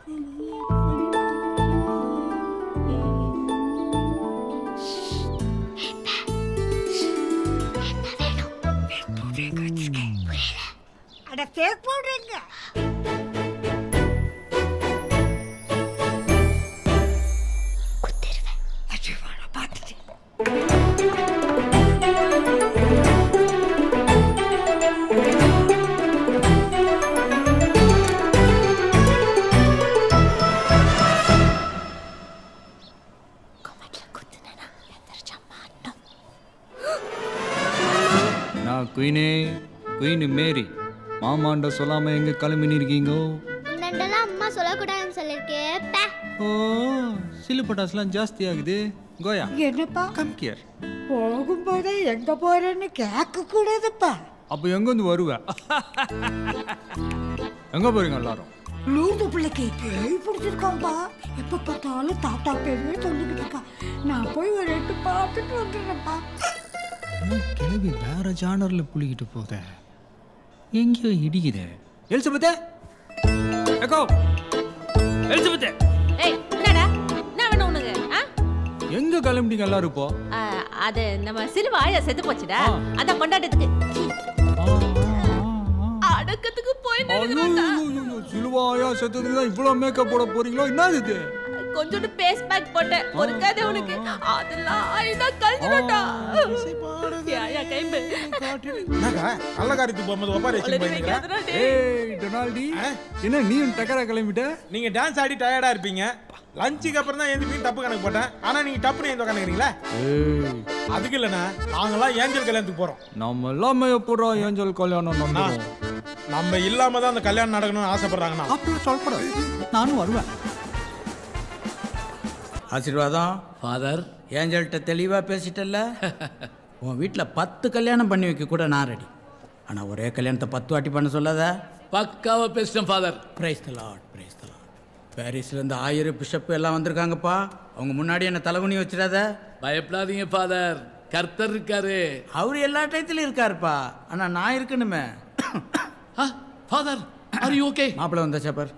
அட கேக் போடுறீங்க குத்திருவேன் பார்த்துட்டு நான் குயினே குயின் மேரி மாமாண்ட சொல்லாம எங்க கிளம்பி இருக்கீங்க முன்னாண்டெல்லாம் அம்மா சொல்லக்கூடாதுன்னு சொல்லியிருக்கேன் பே. ஓ சில்லு பட்டாசுலாம் ஜாஸ்தி ஆகுது கோயா என்னப்பா கம் கியர் போகும்போதே எங்க போறேன்னு கேட்க கூடாதுப்பா அப்போ எங்க வந்து வருவ எங்க போறீங்க எல்லாரும் லூந்து பிள்ளைக்கு பேய் பிடிச்சிருக்காம்பா எப்ப பார்த்தாலும் தாத்தா பேருமே சொல்லிக்கிட்டு இருக்கா நான் போய் ஒரு எட்டு பார்த்துட்டு வந்துடுறேன்ப்பா கிளவி வேற ஜானர்ல புளிக்கிட்டு போத எங்கேயோ இடிக்குதே எலிசபெத்தே எக்கோ எலிசபெத்தே ஏய் என்னடா என்ன வேணும் உனக்கு ஆ? எங்க கிளம்பிட்டீங்க எல்லாரும் இப்போ ஆ, அது நம்ம சிலுவ ஆயா செத்து போச்சுடா அதான் கொண்டாட்டத்துக்கு அடக்கத்துக்கு போய் சிலுவாயா செத்ததுக்கு தான் இவ்வளவு மேக்கப் போட போறீங்களோ என்ன இது கொஞ்சோண்டு பேஸ் பேக் போட்டேன் ஒரு கதை உனக்கு அதெல்லாம் ஆயுதா கழிஞ்சுடா ஆயா கைம்பு என்னக்கா நல்ல காரியத்துக்கு போகும்போது ஒப்பாரி வச்சு போயிருந்தீங்களா ஏய் டொனால்டி என்ன நீயும் டக்கரா கிளம்பிட்ட நீங்க டான்ஸ் ஆடி டயர்டா இருப்பீங்க லஞ்சுக்கு அப்புறம் தான் எழுந்து தப்பு கணக்கு போட்டேன் ஆனா நீங்க டப்புனு எழுந்து உட்காந்துக்கிறீங்களா ஏய் அதுக்கு இல்லைண்ணா நாங்கெல்லாம் ஏஞ்சல் கல்யாணத்துக்கு போறோம் நம்ம எல்லாமே எப்படா ஏஞ்சல் கல்யாணம் நடந்தோம் நம்ம இல்லாம தான் அந்த கல்யாணம் நடக்கணும்னு ஆசைப்படுறாங்கண்ணா அப்படிலாம் சொல்லக்கூடாது நானும் வருவேன் ஆசீர்வாதம் ஃபாதர் ஏஞ்சல்கிட்ட தெளிவாக பேசிட்டல்ல உன் வீட்டில் பத்து கல்யாணம் பண்ணி வைக்க கூட நான் ரெடி ஆனால் ஒரே கல்யாணத்தை பத்து வாட்டி பண்ண சொல்லாத பக்காவா பேசிட்டேன் father praise the lord praise the lord பாரிஸ்லேருந்து ஆயிரம் பிஷப் எல்லாம் வந்திருக்காங்கப்பா அவங்க முன்னாடி என்ன தலைகுனி வச்சிடாத பயப்படாதீங்க ஃபாதர் கர்த்தர் இருக்காரு அவர் எல்லா டயத்துலையும் இருக்காருப்பா ஆனால் நான் இருக்கணுமே ஃபாதர் ஆர் யூ ஓகே மாப்பிள்ளை வந்தாச்சா பார்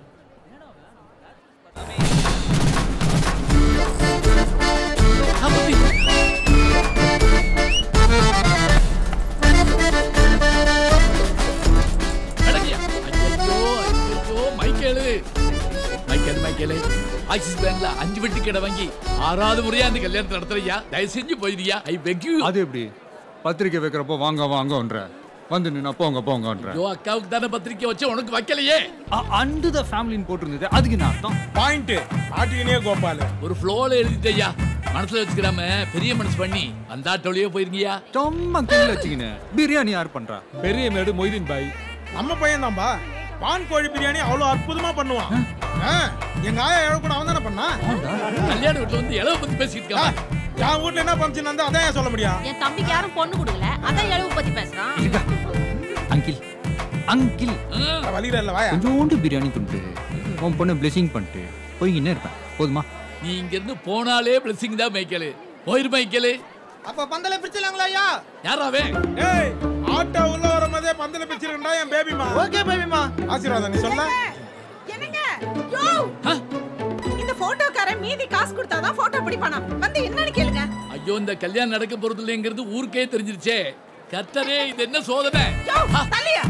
அடங்கியா ஐயோ ஐயோ மைக்கேலு மைக்கேல் மைக்கேலு ஆக்சிஸ் பேங்க்ல அஞ்சு வெட்டி கடை வாங்கி ஆறாவது முறையா அந்த கல்யாணத்தை நடத்துறியா தயவு செஞ்சு போயிரியா ஐ பெக் யூ அது எப்படி பத்திரிக்கை வைக்கிறப்போ வாங்க வாங்கன்ற வந்து நின்னா போங்க போங்கன்ற ஐயோ அக்காவுக்கு தானே பத்திரிக்கை வச்சு உனக்கு வைக்கலையே அண்டு த ஃபேமிலின்னு போட்டிருந்தது அதுக்கு என்ன அர்த்தம் பாயிண்ட் ஆட்டினே கோபால் ஒரு ஃப்ளோல எழுதிட்டேயா மனசுல வச்சுக்கிறாம பெரிய மனசு பண்ணி அந்த ஆட்டோலயே போயிருங்கயா சும்மா கீழே வச்சுக்கினு பிரியாணி யார் பண்றா பெரிய மேடு மொய்தீன் பாய் நம்ம பையன் தான்பா பான் கோழி பிரியாணி அவ்வளவு அற்புதமா பண்ணுவான் ஆ, எங்க ஆயா எழ கூட அவன் தானே பண்ணா கல்யாண வீட்டுல வந்து இளவு பத்தி பேசிட்டு ஆ, இருக்கான் என் வீட்டுல என்ன ஃபங்க்ஷன் இருந்தா அதான் ஏன் சொல்ல முடியும் என் தம்பிக்கு யாரும் பொண்ணு கொடுக்கல அதான் இளவு பத்தி பேசுறான் அங்கிள் அங்கிள் வலிகிற இல்ல வாயா கொஞ்சோண்டு பிரியாணி துண்டு உன் பொண்ணு பிளெஸிங் பண்ணிட்டு போய்கின்னே இருப்பேன் போதுமா நீ இங்க இருந்து போனாலே பிளஸிங் தான் மைக்கேலு போயிரு மைக்கேலு அப்ப பந்தல பிரிச்சலாங்களா ஐயா யாராவே ஏய் ஆட்டோ உள்ள வரும்போதே பந்தல பிரிச்சிருக்கா என் பேபிமா ஓகே பேபிமா ஆசீர்வாதம் நீ சொல்ல என்னங்க யோ இந்த போட்டோக்காரன் மீதி காசு கொடுத்தாதான் போட்டோ பிடிப்பானா வந்து என்னன்னு கேளுங்க ஐயோ இந்த கல்யாணம் நடக்க போறது இல்லைங்கிறது ஊருக்கே தெரிஞ்சிருச்சே கத்தரே இது என்ன சோதனை யோ தள்ளியா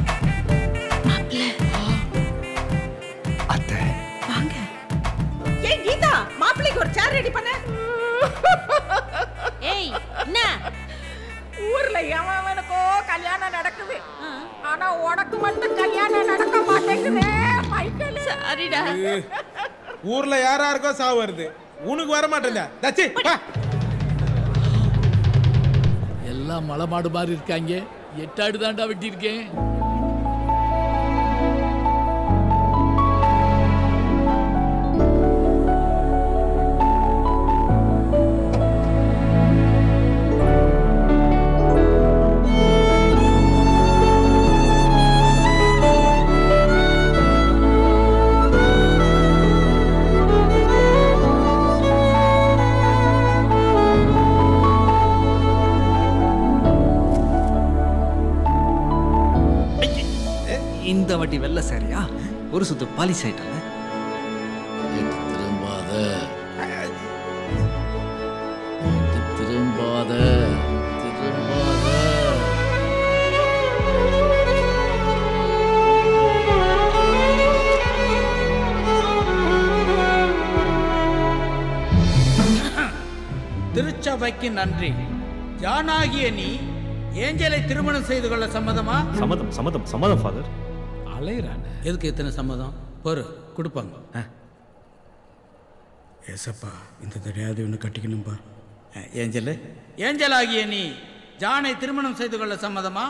வாங்க ஏய் கீதா மாப்பிள்ளைக்கு ஒரு சேர் ரெடி பண்ண ஏய் என்ன ஊர்ல எவனுக்கோ கல்யாணம் நடக்குது ஆனா உனக்கு மட்டும் கல்யாணம் நடக்க மாட்டேங்குதே மைக்கேல் சரிடா ஊர்ல யாரா இருக்கோ சாவு வருது உனக்கு வர மாட்டேங்க தச்சி வா எல்லாம் மலை மாடு மாதிரி இருக்காங்க எட்டாடு தாண்டா வெட்டியிருக்கேன் இந்த வாட்டி வெள்ள சாரியா ஒரு சுத்து பாலிஸ் ஆயிட்டல திருச்சபைக்கு நன்றி ஜானாகிய நீ ஏஞ்சலை திருமணம் செய்து கொள்ள சம்மதமா சம்மதம் சம்மதம் சம்மதம் ஃபாதர் அலையிறானே எதுக்கு எத்தனை சம்மதம் பொறு கொடுப்பாங்க ஏசப்பா இந்த தெரியாது ஒன்று கட்டிக்கணும்பா ஏஞ்சல் ஏஞ்சல் ஆகிய நீ ஜானை திருமணம் செய்து கொள்ள சம்மதமா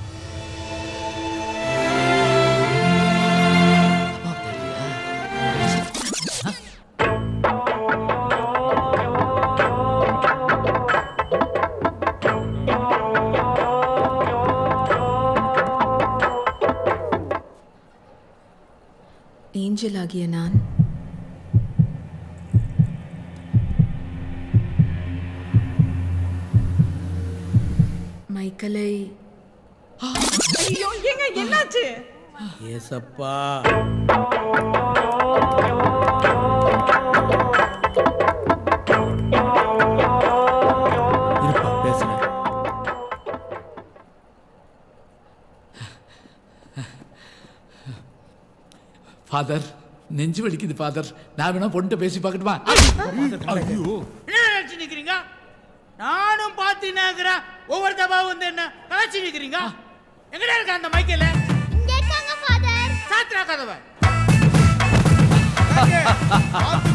ஏஞ்சல் ஆகிய நான் மைக்கேலை ஐயோ ஏங்க என்னாச்சு ஏசப்பா இருப்பா பேசுறேன் ஃபாதர் நெஞ்சு வலிக்குது ஃபாதர் நான் வேணா பொண்ணு பேசி பார்க்கட்டுமா என்ன நினைச்சு நிக்கிறீங்க நானும் பார்த்து ஒவ்வொரு தபா வந்து என்ன கலாச்சி நிக்கிறீங்க எங்கடா இருக்க அந்த மைக்கேல இங்க இருக்காங்க ஃபாதர் சாத்திரா கதவை பார்த்து